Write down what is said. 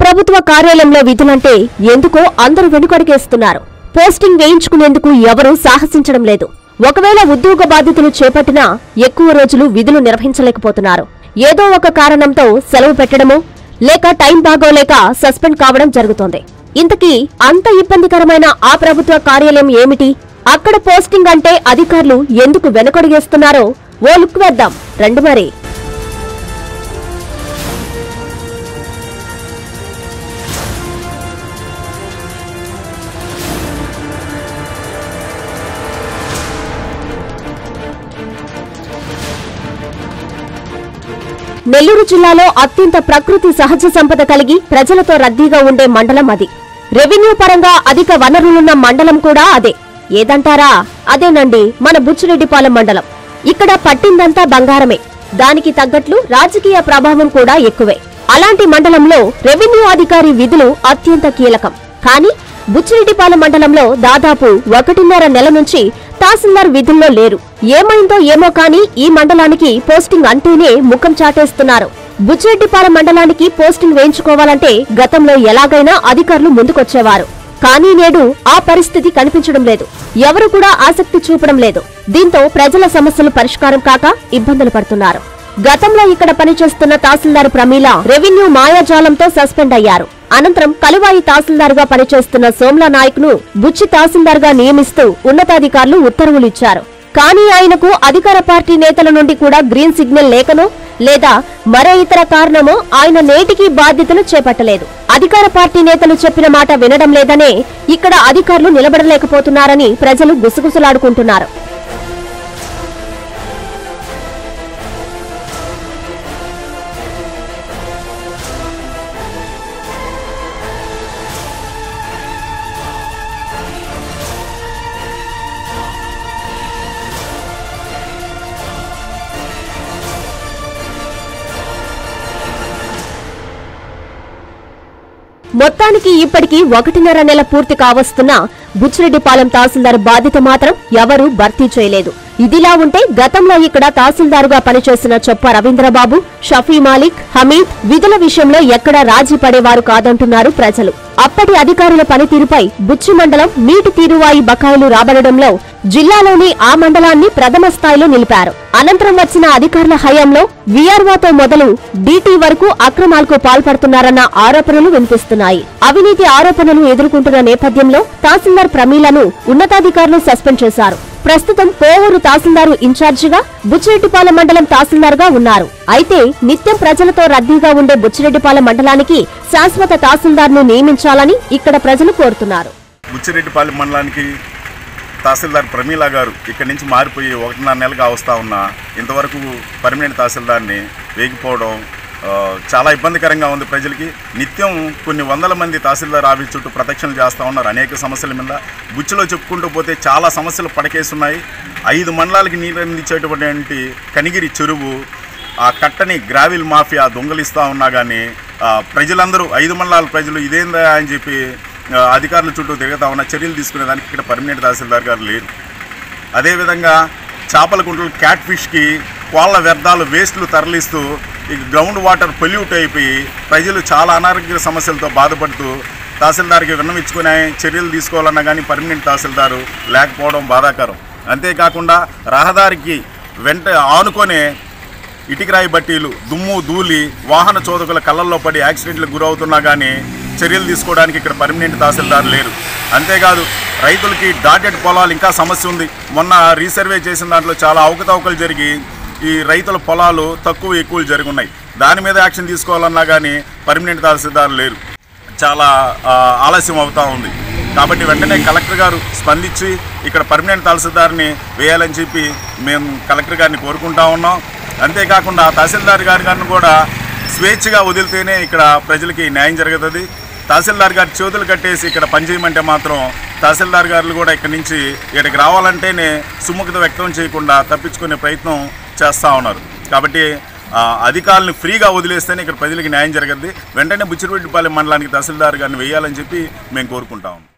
ప్రభుత్వ కార్యాలయంలో విధులంటే ఎందుకో అందరూ వెనుకడుగేస్తున్నారు పోస్టింగ్ వేయించుకునేందుకు ఎవరూ సాహసించడం లేదు ఒకవేళ ఉద్యోగ బాధ్యతలు చేపట్టినా ఎక్కువ రోజులు విధులు నిర్వహించలేకపోతున్నారు ఏదో ఒక కారణంతో సెలవు పెట్టడమో లేక టైం బాగోలేక సస్పెండ్ కావడం జరుగుతోంది ఇంతకీ అంత ఇబ్బందికరమైన ఆ ప్రభుత్వ కార్యాలయం ఏమిటి అక్కడ పోస్టింగ్ అంటే అధికారులు ఎందుకు వెనకడుగేస్తున్నారో ఓ లుక్ వేద్దాం రండి మరి నెల్లూరు జిల్లాలో అత్యంత ప్రకృతి సహజ సంపద కలిగి ప్రజలతో రద్దీగా ఉండే మండలం అది రెవెన్యూ పరంగా అధిక వనరులున్న మండలం కూడా అదే ఏదంటారా అదేనండి మన బుచ్చిరెడ్డిపాలెం మండలం ఇక్కడ పట్టిందంతా బంగారమే దానికి తగ్గట్లు రాజకీయ ప్రభావం కూడా ఎక్కువే అలాంటి మండలంలో రెవెన్యూ అధికారి విధులు అత్యంత కీలకం కానీ బుచ్చిరెడ్డిపాలెం మండలంలో దాదాపు ఒకటిన్నర నెల నుంచి తహసీల్దార్ విధుల్లో లేరు ఏమైందో ఏమో కానీ ఈ మండలానికి పోస్టింగ్ అంటేనే ముఖం చాటేస్తున్నారు బుచ్చిరెడ్డిపాలెం మండలానికి పోస్టింగ్ వేయించుకోవాలంటే గతంలో ఎలాగైనా అధికారులు ముందుకొచ్చేవారు కానీ నేడు ఆ పరిస్థితి కనిపించడం లేదు ఎవరు కూడా ఆసక్తి చూపడం లేదు దీంతో ప్రజల సమస్యలు పరిష్కారం కాక ఇబ్బందులు పడుతున్నారు గతంలో ఇక్కడ పనిచేస్తున్న తహసీల్దార్ ప్రమీల రెవెన్యూ మాయాజాలంతో సస్పెండ్ అయ్యారు అనంతరం కలువాయి తహసీల్దార్ గా పనిచేస్తున్న సోమ్లా నాయక్ ను బుచ్చి తహసీల్దార్ గా నియమిస్తూ ఉన్నతాధికారులు ఉత్తర్వులు ఇచ్చారు కానీ ఆయనకు అధికార పార్టీ నేతల నుండి కూడా గ్రీన్ సిగ్నల్ లేకనో లేదా మరే ఇతర కారణమో ఆయన నేటికి బాధ్యతలు చేపట్టలేదు అధికార పార్టీ నేతలు చెప్పిన మాట వినడం లేదనే ఇక్కడ అధికారులు నిలబడలేకపోతున్నారని ప్రజలు గుసగుసలాడుకుంటున్నారు మొత్తానికి ఇప్పటికీ ఒకటిన్నర నెల పూర్తి కావస్తున్నా బుచ్చిరెడ్డిపాలెం తహసీల్దార్ బాధ్యత మాత్రం ఎవరూ భర్తీ చేయలేదు ఇదిలా ఉంటే గతంలో ఇక్కడ తహసీల్దారుగా పనిచేసిన చొప్ప రవీంద్రబాబు షఫీ మాలిక్ హమీద్ విధుల విషయంలో ఎక్కడా రాజీ పడేవారు కాదంటున్నారు ప్రజలు అప్పటి అధికారుల పనితీరుపై బుచ్చి మండలం నీటి తీరువాయి బకాయిలు రాబడడంలో జిల్లాలోని ఆ మండలాన్ని ప్రథమ స్థాయిలో నిలిపారు అనంతరం వచ్చిన అధికారుల హయాంలో వీఆర్ఓతో మొదలు డీటీ వరకు అక్రమాలకు పాల్పడుతున్నారన్న ఆరోపణలు వినిపిస్తున్నాయి అవినీతి ఆరోపణలు ఎదుర్కొంటున్న నేపథ్యంలో తహసీల్దార్ ప్రమీలను ఉన్నతాధికారులు సస్పెండ్ చేశారు ప్రస్తుతం కోవూరు తహసీల్దారు ఇన్ఛార్జిగా బుచ్చిరెడ్డిపాలెం మండలం తహసీల్దార్ గా ఉన్నారు అయితే నిత్యం ప్రజలతో రద్దీగా ఉండే బుచ్చిరెడ్డిపాలెం మండలానికి శాశ్వత తహసీల్దార్ ను నియమించాలని ఇక్కడ ప్రజలు కోరుతున్నారు బుచ్చిరెడ్డిపాలెం మండలానికి తహసీల్దార్ ప్రమీల గారు ఇక్కడి నుంచి మారిపోయి ఒకటిన్నర నెలగా వస్తూ ఉన్న ఇంతవరకు పర్మనెంట్ తహసీల్దార్ని వేగిపోవడం ఆ, చాలా ఇబ్బందికరంగా ఉంది ప్రజలకి నిత్యం కొన్ని వందల మంది తహసీల్దార్ ఆఫీస్ చుట్టూ ప్రదక్షిణలు చేస్తూ ఉన్నారు అనేక సమస్యల మీద బుచ్చిలో చెప్పుకుంటూ పోతే చాలా సమస్యలు పడకేస్తున్నాయి ఐదు మండలాలకి నీరు అందించేటువంటి కనిగిరి చెరువు ఆ కట్టని గ్రావిల్ మాఫియా దొంగలిస్తూ ఉన్నా కానీ ప్రజలందరూ ఐదు మండలాల ప్రజలు ఇదేందా అని చెప్పి ఆ, అధికారుల చుట్టూ తిరుగుతా ఉన్న చర్యలు తీసుకునేదానికి ఇక్కడ పర్మనెంట్ తహసీల్దార్ గారు లేరు అదేవిధంగా చేపల గుంటలు క్యాట్ ఫిష్కి కోళ్ళ వ్యర్థాలు వేస్ట్లు తరలిస్తూ ఈ గ్రౌండ్ వాటర్ పొల్యూట్ అయిపోయి ప్రజలు చాలా అనారోగ్య సమస్యలతో బాధపడుతూ తహసీల్దార్కి విన్నవించుకునే చర్యలు తీసుకోవాలన్నా కానీ పర్మనెంట్ తహసీల్దారు లేకపోవడం బాధాకరం అంతేకాకుండా రహదారికి వెంట ఆనుకొనే ఇటుకరాయి బట్టీలు దుమ్ము ధూళి వాహన చోదకుల కళ్ళల్లో పడి యాక్సిడెంట్లకు గురవుతున్నా కానీ చర్యలు తీసుకోవడానికి ఇక్కడ పర్మనెంట్ తహసీల్దార్ లేరు అంతేకాదు రైతులకి డాటెడ్ పొలాలు ఇంకా సమస్య ఉంది మొన్న రీసర్వే చేసిన దాంట్లో చాలా అవకతవకలు జరిగి ఈ రైతుల పొలాలు తక్కువ ఎక్కువలు జరుగున్నాయి దాని మీద యాక్షన్ తీసుకోవాలన్నా కానీ పర్మనెంట్ తహసీల్దార్ లేరు చాలా ఆ, ఆలస్యం అవుతూ ఉంది కాబట్టి వెంటనే కలెక్టర్ గారు స్పందించి ఇక్కడ పర్మనెంట్ తహసీల్దార్ని వేయాలని చెప్పి మేము కలెక్టర్ గారిని కోరుకుంటా ఉన్నాం అంతేకాకుండా తహసీల్దార్ గారి గారిని కూడా స్వేచ్ఛగా వదిలితేనే ఇక్కడ ప్రజలకి న్యాయం జరుగుతుంది తహసీల్దార్ గారి చేతులు కట్టేసి ఇక్కడ పనిచేయమంటే మాత్రం తహసీల్దార్ గారులు కూడా ఇక్కడి నుంచి ఇక్కడికి రావాలంటేనే సుముఖత వ్యక్తం చేయకుండా తప్పించుకునే ప్రయత్నం చేస్తూ ఉన్నారు కాబట్టి ఆ, అధికారులను ఫ్రీగా వదిలేస్తేనే ఇక్కడ ప్రజలకి న్యాయం జరగద్ది వెంటనే బుచ్చిరెడ్డిపాలెం మండలానికి తహసీల్దార్ గారిని వేయాలని చెప్పి మేము కోరుకుంటాం